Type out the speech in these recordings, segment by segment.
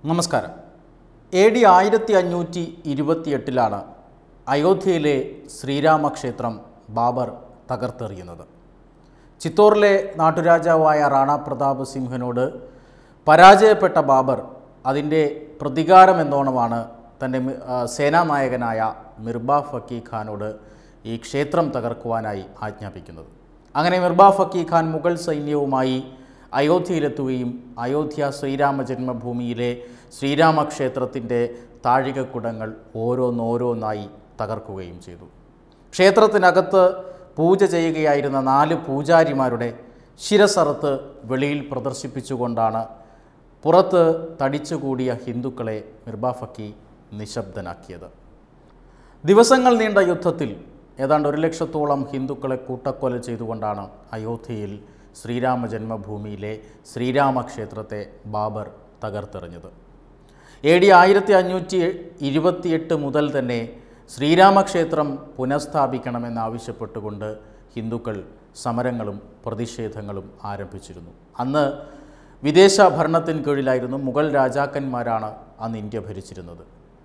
നമസ്കാരം A D ആയിരത്തി അഞ്ഞൂറ്റി ഇരുപത്തിയെട്ടിലാണ് അയോധ്യയിലെ ശ്രീരാമക്ഷേത്രം ബാബർ തകർത്തെറിയുന്നത് ചിത്തോറിലെ നാട്ടുരാജാവായ റാണ പ്രതാപ് സിംഹനോട് പരാജയപ്പെട്ട ബാബർ അതിൻ്റെ പ്രതികാരമെന്നോണമാണ് തൻ്റെ മി- ആ, സേനാനായകനായ മിർബ ഫക്കി ഖാനോട് ഈ ക്ഷേത്രം തകർക്കുവാനായി ആജ്ഞാപിക്കുന്നത് അങ്ങനെ മിർബ ഫക്കി ഖാൻ മുഗൾ സൈന്യവുമായി അയോധ്യയിലെത്തുകയും അയോധ്യ ശ്രീരാമ ജന്മഭൂമിയിലെ ശ്രീരാമക്ഷേത്രത്തിൻ്റെ താഴികക്കുടങ്ങൾ ഓരോന്നോരോന്നായി തകർക്കുകയും ചെയ്തു ക്ഷേത്രത്തിനകത്ത് പൂജ ചെയ്യുകയായിരുന്ന നാല് പൂജാരിമാരുടെ ശിരസറുത്ത് വെളിയിൽ പ്രദർശിപ്പിച്ചുകൊണ്ടാണ് പുറത്ത് തടിച്ചുകൂടിയ ഹിന്ദുക്കളെ മിർബ ഫക്കി നിശബ്ദനാക്കിയത് ദിവസങ്ങൾ നീണ്ട യുദ്ധത്തിൽ ഏതാണ്ട് ഒരു ലക്ഷത്തോളം ഹിന്ദുക്കളെ കൂട്ടക്കൊല ചെയ്തുകൊണ്ടാണ് അയോധ്യയിൽ ശ്രീരാമ ജന്മഭൂമിയിലെ ശ്രീരാമക്ഷേത്രത്തെ ബാബർ തകർത്തെറിഞ്ഞത് എ ഡി ആയിരത്തി അഞ്ഞൂറ്റി ഇരുപത്തിയെട്ട് മുതൽ തന്നെ ശ്രീരാമക്ഷേത്രം പുനഃസ്ഥാപിക്കണമെന്നാവശ്യപ്പെട്ടുകൊണ്ട് ഹിന്ദുക്കൾ സമരങ്ങളും പ്രതിഷേധങ്ങളും ആരംഭിച്ചിരുന്നു അന്ന് വിദേശ ഭരണത്തിന് കീഴിലായിരുന്നു മുഗൾ രാജാക്കന്മാരാണ് അന്ന് ഇന്ത്യ ഭരിച്ചിരുന്നത്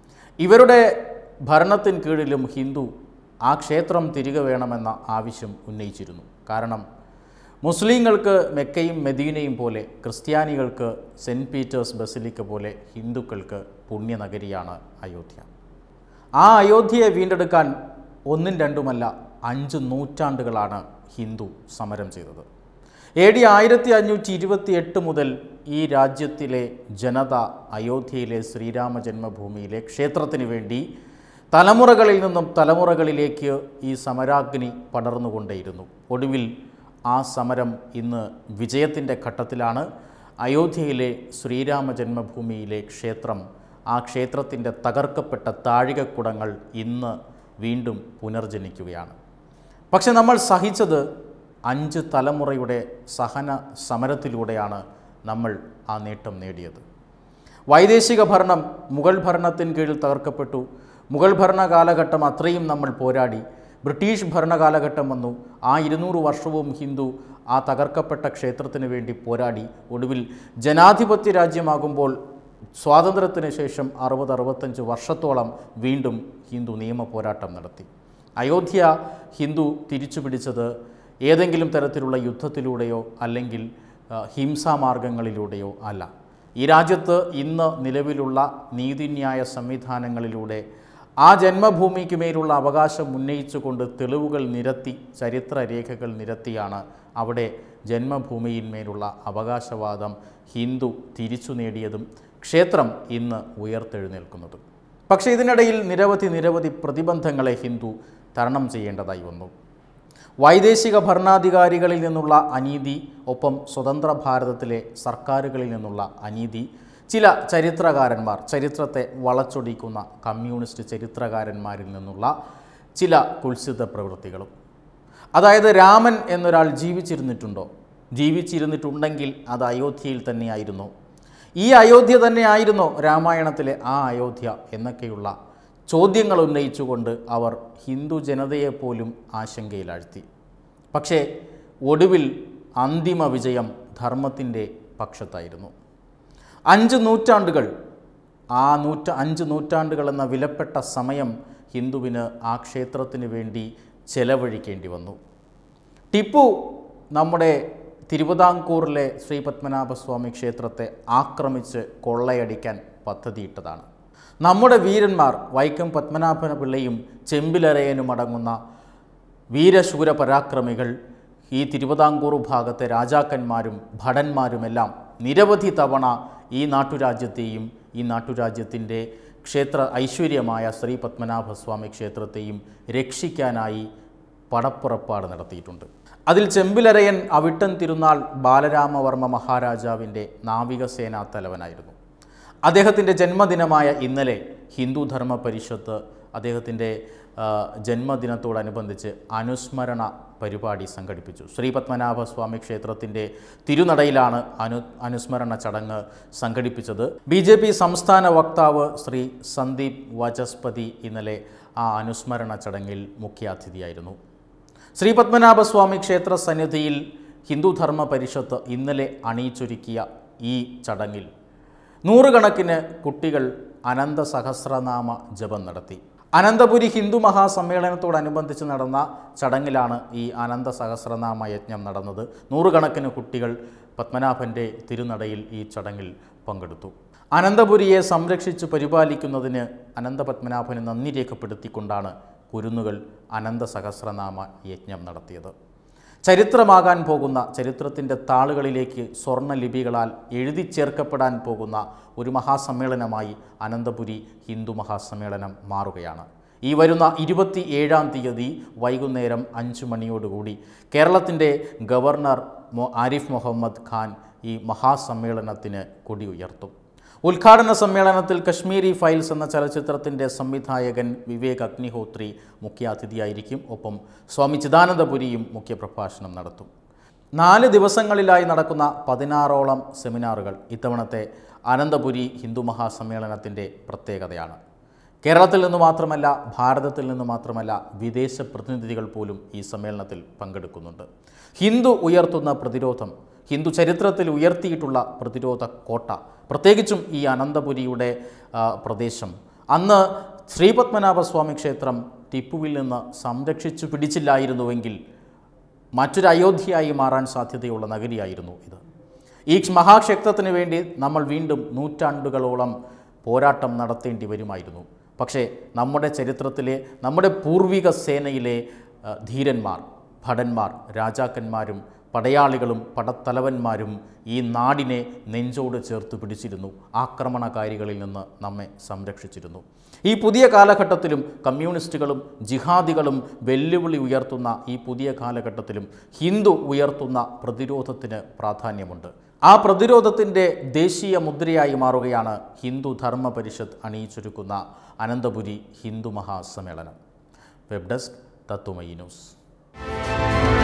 ഇവരുടെ ഭരണത്തിന് കീഴിലും ഹിന്ദു ആ ക്ഷേത്രം തിരികെ വേണമെന്ന ആവശ്യം ഉന്നയിച്ചിരുന്നു കാരണം മുസ്ലിങ്ങൾക്ക് മെക്കയും മെദീനയും പോലെ ക്രിസ്ത്യാനികൾക്ക് സെൻറ്റ് പീറ്റേഴ്സ് ബസിലിക്ക പോലെ ഹിന്ദുക്കൾക്ക് പുണ്യനഗരിയാണ് അയോധ്യ ആ അയോധ്യയെ വീണ്ടെടുക്കാൻ ഒന്നും രണ്ടുമല്ല അഞ്ച് നൂറ്റാണ്ടുകളാണ് ഹിന്ദു സമരം ചെയ്തത് എ ഡി ആയിരത്തി അഞ്ഞൂറ്റി ഇരുപത്തി എട്ട് മുതൽ ഈ രാജ്യത്തിലെ ജനത അയോധ്യയിലെ ശ്രീരാമ ജന്മഭൂമിയിലെ ക്ഷേത്രത്തിന് വേണ്ടി തലമുറകളിൽ നിന്നും തലമുറകളിലേക്ക് ഈ സമരാഗ്നി പടർന്നുകൊണ്ടേയിരുന്നു ഒടുവിൽ ആ സമരം ഇന്ന് വിജയത്തിൻ്റെ ഘട്ടത്തിലാണ് അയോധ്യയിലെ ശ്രീരാമ ജന്മഭൂമിയിലെ ക്ഷേത്രം ആ ക്ഷേത്രത്തിൻ്റെ തകർക്കപ്പെട്ട താഴികക്കുടങ്ങൾ ഇന്ന് വീണ്ടും പുനർജനിക്കുകയാണ് പക്ഷെ നമ്മൾ സഹിച്ചത് അഞ്ച് തലമുറയുടെ സഹന സമരത്തിലൂടെയാണ് നമ്മൾ ആ നേട്ടം നേടിയത് വൈദേശിക ഭരണം മുഗൾ ഭരണത്തിന് കീഴിൽ തകർക്കപ്പെട്ടു മുഗൾ ഭരണ കാലഘട്ടം അത്രയും നമ്മൾ പോരാടി ബ്രിട്ടീഷ് ഭരണകാലഘട്ടം വന്നു ആ ഇരുന്നൂറ് വർഷവും ഹിന്ദു ആ തകർക്കപ്പെട്ട ക്ഷേത്രത്തിന് വേണ്ടി പോരാടി ഒടുവിൽ ജനാധിപത്യ രാജ്യമാകുമ്പോൾ സ്വാതന്ത്ര്യത്തിന് ശേഷം അറുപത് അറുപത്തഞ്ച് വർഷത്തോളം വീണ്ടും ഹിന്ദു നിയമ പോരാട്ടം നടത്തി അയോധ്യ ഹിന്ദു തിരിച്ചു പിടിച്ചത് ഏതെങ്കിലും തരത്തിലുള്ള യുദ്ധത്തിലൂടെയോ അല്ലെങ്കിൽ ആ, ഹിംസാമാർഗങ്ങളിലൂടെയോ അല്ല ഈ രാജ്യത്ത് ഇന്ന് നിലവിലുള്ള നീതിന്യായ സംവിധാനങ്ങളിലൂടെ ആ ജന്മഭൂമിക്ക് മേലുള്ള അവകാശം ഉന്നയിച്ചുകൊണ്ട് തെളിവുകൾ നിരത്തി ചരിത്രരേഖകൾ നിരത്തിയാണ് അവിടെ ജന്മഭൂമിയിന്മേലുള്ള അവകാശവാദം ഹിന്ദു തിരിച്ചു നേടിയതും ക്ഷേത്രം ഇന്ന് ഉയർത്തെഴുന്നേൽക്കുന്നതും പക്ഷേ ഇതിനിടയിൽ നിരവധി നിരവധി പ്രതിബന്ധങ്ങളെ ഹിന്ദു തരണം ചെയ്യേണ്ടതായി വന്നു വൈദേശിക ഭരണാധികാരികളിൽ നിന്നുള്ള അനീതി ഒപ്പം സ്വതന്ത്ര ഭാരതത്തിലെ സർക്കാരുകളിൽ നിന്നുള്ള അനീതി ചില ചരിത്രകാരന്മാർ ചരിത്രത്തെ വളച്ചൊടിക്കുന്ന കമ്മ്യൂണിസ്റ്റ് ചരിത്രകാരന്മാരിൽ നിന്നുള്ള ചില കുൽസിത പ്രവൃത്തികളും അതായത് രാമൻ എന്നൊരാൾ ജീവിച്ചിരുന്നിട്ടുണ്ടോ ജീവിച്ചിരുന്നിട്ടുണ്ടെങ്കിൽ അത് അയോധ്യയിൽ തന്നെയായിരുന്നു ഈ അയോധ്യ തന്നെയായിരുന്നോ രാമായണത്തിലെ ആ അയോധ്യ എന്നൊക്കെയുള്ള ചോദ്യങ്ങൾ ഉന്നയിച്ചുകൊണ്ട് അവർ ഹിന്ദു ജനതയെപ്പോലും ആശങ്കയിലാഴ്ത്തി പക്ഷേ ഒടുവിൽ അന്തിമ വിജയം ധർമ്മത്തിൻ്റെ പക്ഷത്തായിരുന്നു അഞ്ച് നൂറ്റാണ്ടുകൾ ആ നൂറ്റ അഞ്ച് നൂറ്റാണ്ടുകൾ എന്ന വിലപ്പെട്ട സമയം ഹിന്ദുവിന് ആ ക്ഷേത്രത്തിന് വേണ്ടി ചെലവഴിക്കേണ്ടി വന്നു ടിപ്പു നമ്മുടെ തിരുവിതാംകൂറിലെ ശ്രീ പത്മനാഭസ്വാമി ക്ഷേത്രത്തെ ആക്രമിച്ച് കൊള്ളയടിക്കാൻ പദ്ധതിയിട്ടതാണ് നമ്മുടെ വീരന്മാർ വൈക്കം പത്മനാഭന പിള്ളയും ചെമ്പിലരയനും അടങ്ങുന്ന വീരശൂര പരാക്രമികൾ ഈ തിരുവിതാംകൂർ ഭാഗത്തെ രാജാക്കന്മാരും ഭടന്മാരുമെല്ലാം നിരവധി തവണ ഈ നാട്ടുരാജ്യത്തെയും ഈ നാട്ടുരാജ്യത്തിൻ്റെ ക്ഷേത്ര ഐശ്വര്യമായ ശ്രീ പത്മനാഭസ്വാമി ക്ഷേത്രത്തെയും രക്ഷിക്കാനായി പടപ്പുറപ്പാട് നടത്തിയിട്ടുണ്ട് അതിൽ ചെമ്പിലരയൻ അവിട്ടൻ തിരുനാൾ ബാലരാമവർമ്മ മഹാരാജാവിൻ്റെ നാവികസേനാ തലവനായിരുന്നു അദ്ദേഹത്തിൻ്റെ ജന്മദിനമായ ഇന്നലെ ഹിന്ദു ധർമ്മ പരിഷത്ത് അദ്ദേഹത്തിൻ്റെ ആ, ജന്മദിനത്തോടനുബന്ധിച്ച് അനുസ്മരണ പരിപാടി സംഘടിപ്പിച്ചു ശ്രീ പത്മനാഭസ്വാമി ക്ഷേത്രത്തിൻ്റെ തിരുനടയിലാണ് അനു അനുസ്മരണ ചടങ്ങ് സംഘടിപ്പിച്ചത് ബി ജെ പി സംസ്ഥാന വക്താവ് ശ്രീ സന്ദീപ് വാചസ്പതി ഇന്നലെ ആ അനുസ്മരണ ചടങ്ങിൽ മുഖ്യാതിഥിയായിരുന്നു ശ്രീ പത്മനാഭസ്വാമി ക്ഷേത്ര സന്നിധിയിൽ ഹിന്ദു ധർമ്മ പരിഷത്ത് ഇന്നലെ അണിയിച്ചൊരുക്കിയ ഈ ചടങ്ങിൽ നൂറുകണക്കിന് കുട്ടികൾ അനന്ത സഹസ്രനാമ ജപം നടത്തി അനന്തപുരി ഹിന്ദു മഹാസമ്മേളനത്തോടനുബന്ധിച്ച് നടന്ന ചടങ്ങിലാണ് ഈ അനന്ത സഹസ്രനാമ യജ്ഞം നടന്നത് നൂറുകണക്കിന് കുട്ടികൾ പത്മനാഭൻ്റെ തിരുനടയിൽ ഈ ചടങ്ങിൽ പങ്കെടുത്തു അനന്തപുരിയെ സംരക്ഷിച്ച് പരിപാലിക്കുന്നതിന് അനന്തപത്മനാഭന് നന്ദി രേഖപ്പെടുത്തിക്കൊണ്ടാണ് കുരുന്നുകൾ അനന്ത സഹസ്രനാമ യജ്ഞം നടത്തിയത് ചരിത്രമാകാൻ പോകുന്ന ചരിത്രത്തിൻ്റെ താളുകളിലേക്ക് സ്വർണ്ണ ലിപികളാൽ എഴുതി ചേർക്കപ്പെടാൻ പോകുന്ന ഒരു മഹാസമ്മേളനമായി അനന്തപുരി ഹിന്ദു മഹാസമ്മേളനം മാറുകയാണ് ഈ വരുന്ന ഇരുപത്തി ഏഴാം തീയതി വൈകുന്നേരം അഞ്ച് മണിയോടുകൂടി കേരളത്തിൻ്റെ ഗവർണർ മൊ ആരിഫ് മുഹമ്മദ് ഖാൻ ഈ മഹാസമ്മേളനത്തിന് കൊടി ഉയർത്തും ഉദ്ഘാടന സമ്മേളനത്തിൽ കശ്മീരി ഫയൽസ് എന്ന ചലച്ചിത്രത്തിൻ്റെ സംവിധായകൻ വിവേക് അഗ്നിഹോത്രി മുഖ്യാതിഥിയായിരിക്കും ഒപ്പം സ്വാമി ചിദാനന്ദപുരിയും മുഖ്യപ്രഭാഷണം നടത്തും നാല് ദിവസങ്ങളിലായി നടക്കുന്ന പതിനാറോളം സെമിനാറുകൾ ഇത്തവണത്തെ അനന്തപുരി ഹിന്ദു മഹാസമ്മേളനത്തിൻ്റെ പ്രത്യേകതയാണ് കേരളത്തിൽ നിന്ന് മാത്രമല്ല ഭാരതത്തിൽ നിന്ന് മാത്രമല്ല വിദേശ പ്രതിനിധികൾ പോലും ഈ സമ്മേളനത്തിൽ പങ്കെടുക്കുന്നുണ്ട് ഹിന്ദു ഉയർത്തുന്ന പ്രതിരോധം ഹിന്ദു ചരിത്രത്തിൽ ഉയർത്തിയിട്ടുള്ള പ്രതിരോധ കോട്ട പ്രത്യേകിച്ചും ഈ അനന്തപുരിയുടെ ആ, പ്രദേശം അന്ന് ശ്രീപത്മനാഭസ്വാമി ക്ഷേത്രം ടിപ്പുവിൽ നിന്ന് സംരക്ഷിച്ചു പിടിച്ചില്ലായിരുന്നുവെങ്കിൽ മറ്റൊരു അയോധ്യയായി മാറാൻ സാധ്യതയുള്ള നഗരിയായിരുന്നു ഇത് ഈ മഹാക്ഷേത്രത്തിന് വേണ്ടി നമ്മൾ വീണ്ടും നൂറ്റാണ്ടുകളോളം പോരാട്ടം നടത്തേണ്ടി വരുമായിരുന്നു പക്ഷേ നമ്മുടെ ചരിത്രത്തിലെ നമ്മുടെ പൂർവിക സേനയിലെ ആ, ധീരന്മാർ ഭടന്മാർ രാജാക്കന്മാരും പടയാളികളും പടത്തലവന്മാരും ഈ നാടിനെ നെഞ്ചോട് ചേർത്ത് പിടിച്ചിരുന്നു ആക്രമണകാരികളിൽ നിന്ന് നമ്മെ സംരക്ഷിച്ചിരുന്നു ഈ പുതിയ കാലഘട്ടത്തിലും കമ്മ്യൂണിസ്റ്റുകളും ജിഹാദികളും വെല്ലുവിളി ഉയർത്തുന്ന ഈ പുതിയ കാലഘട്ടത്തിലും ഹിന്ദു ഉയർത്തുന്ന പ്രതിരോധത്തിന് പ്രാധാന്യമുണ്ട് ആ പ്രതിരോധത്തിൻ്റെ ദേശീയ മുദ്രയായി മാറുകയാണ് ഹിന്ദു ധർമ്മ പരിഷത്ത് അണിയിച്ചൊരുക്കുന്ന അനന്തപുരി ഹിന്ദു മഹാസമ്മേളനം വെബ് ഡെസ്ക് തത്വമയി ന്യൂസ്